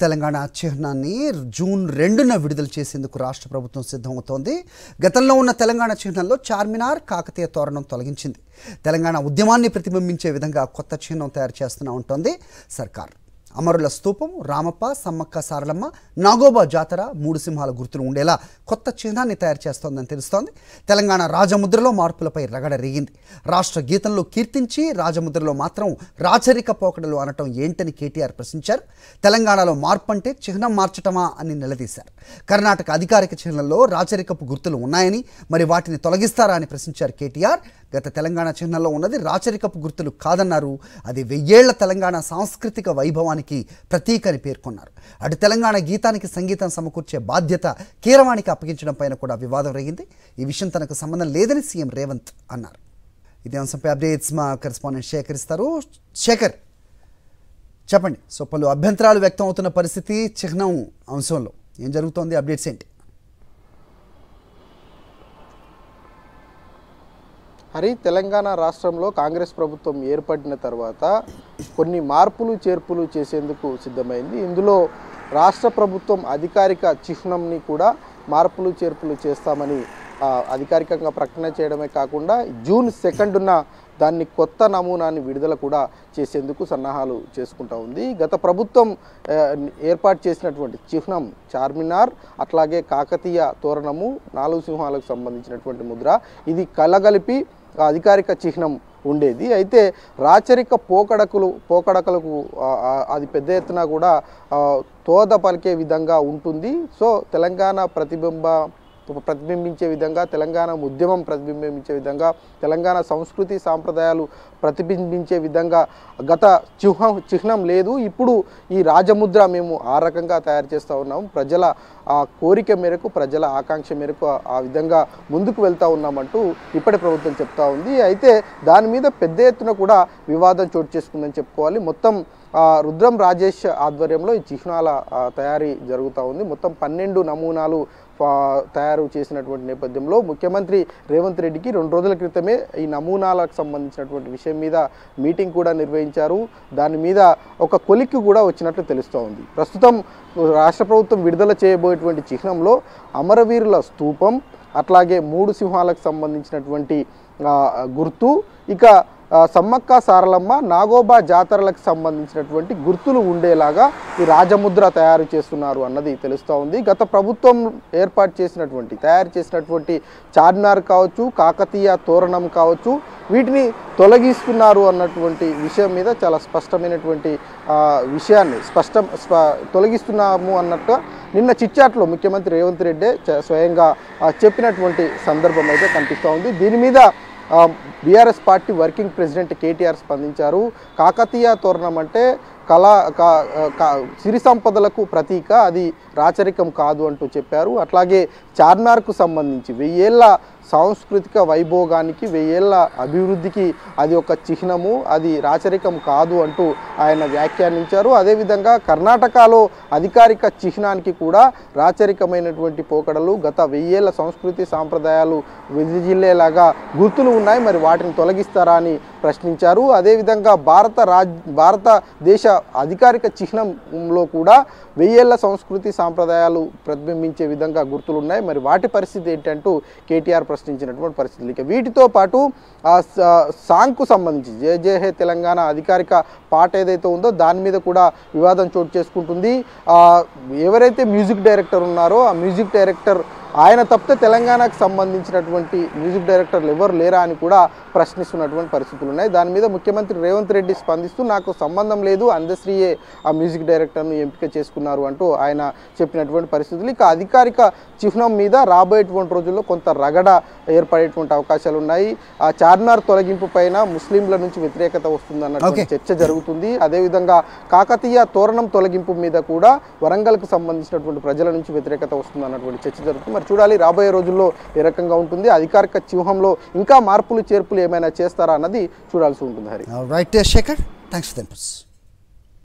తెలంగాణ చిహ్నాన్ని జూన్ రెండున విడుదల చేసేందుకు రాష్ట్ర ప్రభుత్వం సిద్ధమవుతోంది గతంలో ఉన్న తెలంగాణ చిహ్నంలో చార్మినార్ కాకతీయ తోరణం తొలగించింది తెలంగాణ ఉద్యమాన్ని ప్రతిబింబించే విధంగా కొత్త చిహ్నం తయారు చేస్తున్నా ఉంటుంది సర్కార్ అమరుల స్తూపం రామప్ప సమ్మక్క సారలమ్మ నాగోబా జాతర మూడు సింహాల గుర్తులు ఉండేలా కొత్త చిహ్నాన్ని తయారు చేస్తోందని తెలుస్తోంది తెలంగాణ రాజముద్రలో మార్పులపై రగడ రేగింది రాష్ట్ర గీతంలో కీర్తించి రాజముద్రలో మాత్రం రాచరిక పోకడలు అనటం ఏంటని కేటీఆర్ ప్రశ్నించారు తెలంగాణలో మార్పు అంటే చిహ్నం మార్చటమా అని నిలదీశారు కర్ణాటక అధికారిక చిహ్నంలో రాచరికపు గుర్తులు ఉన్నాయని మరి వాటిని తొలగిస్తారా అని ప్రశ్నించారు కేటీఆర్ గత తెలంగాణ చిహ్నంలో ఉన్నది రాచరికపు గుర్తులు కాదన్నారు అది వెయ్యేళ్ల తెలంగాణ సాంస్కృతిక వైభవానికి ప్రతీక అని పేర్కొన్నారు అటు తెలంగాణ గీతానికి సంగీతం సమకూర్చే బాధ్యత కీరవాణికి అప్పగించడం పైన కూడా వివాదం రేగింది ఈ విషయం తనకు సంబంధం లేదని సీఎం రేవంత్ అన్నారు ఇదే అంశంపై అప్డేట్స్ మా కరెస్పాండెంట్ శేఖర్ ఇస్తారు శేఖర్ చెప్పండి సో పలు అభ్యంతరాలు వ్యక్తం అవుతున్న పరిస్థితి చిహ్నం అంశంలో ఏం జరుగుతోంది అప్డేట్స్ ఏంటి హరి తెలంగాణ రాష్ట్రంలో కాంగ్రెస్ ప్రభుత్వం ఏర్పడిన తర్వాత కొన్ని మార్పులు చేర్పులు చేసేందుకు సిద్ధమైంది ఇందులో రాష్ట్ర ప్రభుత్వం అధికారిక చిహ్నంని కూడా మార్పులు చేర్పులు చేస్తామని ఆ, అధికారికంగా ప్రకటన చేయడమే కాకుండా జూన్ సెకండ్న దాన్ని కొత్త నమూనాని విడుదల కూడా చేసేందుకు సన్నాహాలు చేసుకుంటా ఉంది గత ప్రభుత్వం ఆ, ఏర్పాటు చేసినటువంటి చిహ్నం చార్మినార్ అట్లాగే కాకతీయ తోరణము నాలుగు సింహాలకు సంబంధించినటువంటి ముద్ర ఇది కలగలిపి ఆ అధికారిక చిహ్నం ఉండేది అయితే రాచరిక పోకడకులు పోకడకలకు ఆ, ఆ, అది పెద్ద ఎత్తున కూడా ఆ, తోద పలికే విధంగా ఉంటుంది సో తెలంగాణ ప్రతిబింబ ప్రతిబింబించే విధంగా తెలంగాణ ఉద్యమం ప్రతిబింబించే విధంగా తెలంగాణ సంస్కృతి సాంప్రదాయాలు ప్రతిబింబించే విధంగా గత చిహ్నం చిహ్నం లేదు ఇప్పుడు ఈ రాజముద్ర మేము ఆ రకంగా తయారు చేస్తూ ఉన్నాము ప్రజల ఆ కోరిక మేరకు ప్రజల ఆకాంక్ష మేరకు ఆ- ఆ విధంగా ముందుకు వెళ్తూ ఉన్నామంటూ ఇప్పటి ప్రభుత్వం చెప్తా ఉంది అయితే దాని మీద పెద్ద ఎత్తున కూడా వివాదం చోటు చేసుకుందని చెప్పుకోవాలి మొత్తం ఆ, రుద్రం రాజేష్ ఆధ్వర్యంలో ఈ చిహ్నాల ఆ, తయారీ జరుగుతూ ఉంది మొత్తం పన్నెండు నమూనాలు ఆ, తయారు చేసినటువంటి నేపథ్యంలో ముఖ్యమంత్రి రేవంత్ రెడ్డికి రెండు రోజుల క్రితమే ఈ నమూనాలకు సంబంధించినటువంటి విషయం మీద మీటింగ్ కూడా నిర్వహించారు దాని మీద ఒక కొలిక్కి కూడా వచ్చినట్లు తెలుస్తూ ఉంది ప్రస్తుతం రాష్ట్ర ప్రభుత్వం విడుదల చేయబోయేటువంటి చిహ్నంలో అమరవీరుల స్తూపం అట్లాగే మూడు సింహాలకు సంబంధించినటువంటి ఆ, గుర్తు ఇక ఆ, సమ్మక్క సారలమ్మ నాగోబా జాతరలకు సంబంధించినటువంటి గుర్తులు ఉండేలాగా ఈ రాజముద్ర తయారు చేస్తున్నారు అన్నది తెలుస్తూ ఉంది గత ప్రభుత్వం ఏర్పాటు చేసినటువంటి తయారు చేసినటువంటి చార్మినార్ కావచ్చు కాకతీయ తోరణం కావచ్చు వీటిని తొలగిస్తున్నారు అన్నటువంటి విషయం మీద చాలా స్పష్టమైనటువంటి ఆ, విషయాన్ని స్పష్టం స్ప తొలగిస్తున్నాము అన్నట్టు నిన్న చిట్చాట్లో ముఖ్యమంత్రి రేవంత్ రెడ్డి చ- స్వయంగా ఆ, చెప్పినటువంటి సందర్భం అయితే కనిపిస్తూ ఉంది దీని మీద BRS party working president KTR స్పందించారు కాకతీయ తోరణం అంటే కళా కా- కా- సిరి సంపదలకు ప్రతీక అది రాచరికం కాదు అంటూ చెప్పారు అట్లాగే చార్మినార్కు సంబంధించి వెయ్యేళ్ళ సాంస్కృతిక వైభోగానికి వెయ్యేళ్ళ అభివృద్ధికి అది ఒక చిహ్నము అది రాచరికం కాదు అంటూ ఆయన వ్యాఖ్యానించారు అదేవిధంగా కర్ణాటకలో అధికారిక చిహ్నానికి కూడా రాచరికమైనటువంటి పోకడలు గత వెయ్యేళ్ళ సంస్కృతి సాంప్రదాయాలు విధిజిల్లేలాగా గుర్తులు ఉన్నాయి మరి వాటిని తొలగిస్తారా అని ప్రశ్నించారు అదేవిధంగా భారత రాజ్ భారతదేశ అధికారిక చిహ్నంలో కూడా వెయ్యేళ్ల సంస్కృతి సాంప్రదాయాలు ప్రతిబింబించే విధంగా గుర్తులు ఉన్నాయి మరి వాటి పరిస్థితి ఏంటంటూ కేటీఆర్ ప్రశ్నించినటువంటి పరిస్థితులు ఇక వీటితో పాటు ఆ స- సాంగ్కు సంబంధించి జే జే హే తెలంగాణ అధికారిక పాట ఏదైతే ఉందో దాని మీద కూడా వివాదం చోటు చేసుకుంటుంది ఆ, ఎవరైతే మ్యూజిక్ డైరెక్టర్ ఉన్నారో ఆ మ్యూజిక్ డైరెక్టర్ ఆయన తప్పితే తెలంగాణకు సంబంధించినటువంటి మ్యూజిక్ డైరెక్టర్లు ఎవరు లేరా అని కూడా ప్రశ్నిస్తున్నటువంటి పరిస్థితులు ఉన్నాయి దాని మీద ముఖ్యమంత్రి రేవంత్ రెడ్డి స్పందిస్తూ నాకు సంబంధం లేదు అందశ్రీయే ఆ మ్యూజిక్ డైరెక్టర్ను ఎంపిక చేసుకున్నారు అంటూ ఆయన చెప్పినటువంటి పరిస్థితులు ఇక అధికారిక చిహ్నం మీద రాబోయేటువంటి రోజుల్లో కొంత రగడ ఏర్పడేటువంటి అవకాశాలు ఉన్నాయి ఆ చార్మినార్ తొలగింపు పైన ముస్లింల నుంచి వ్యతిరేకత వస్తుందన్నటువంటి Okay. చర్చ జరుగుతుంది అదేవిధంగా కాకతీయ తోరణం తొలగింపు మీద కూడా వరంగల్కు సంబంధించినటువంటి ప్రజల నుంచి వ్యతిరేకత వస్తుంది అన్నటువంటి చర్చ జరుగుతుంది మరి చూడాలి రాబోయే రోజుల్లో ఏ రకంగా ఉంటుంది అధికారిక చిహ్నంలో ఇంకా మార్పులు చేర్పులు ఏమైనా చేస్తారా అన్నది చూడాల్సి ఉంటుంది Hari right Shekhar thanks for the inputs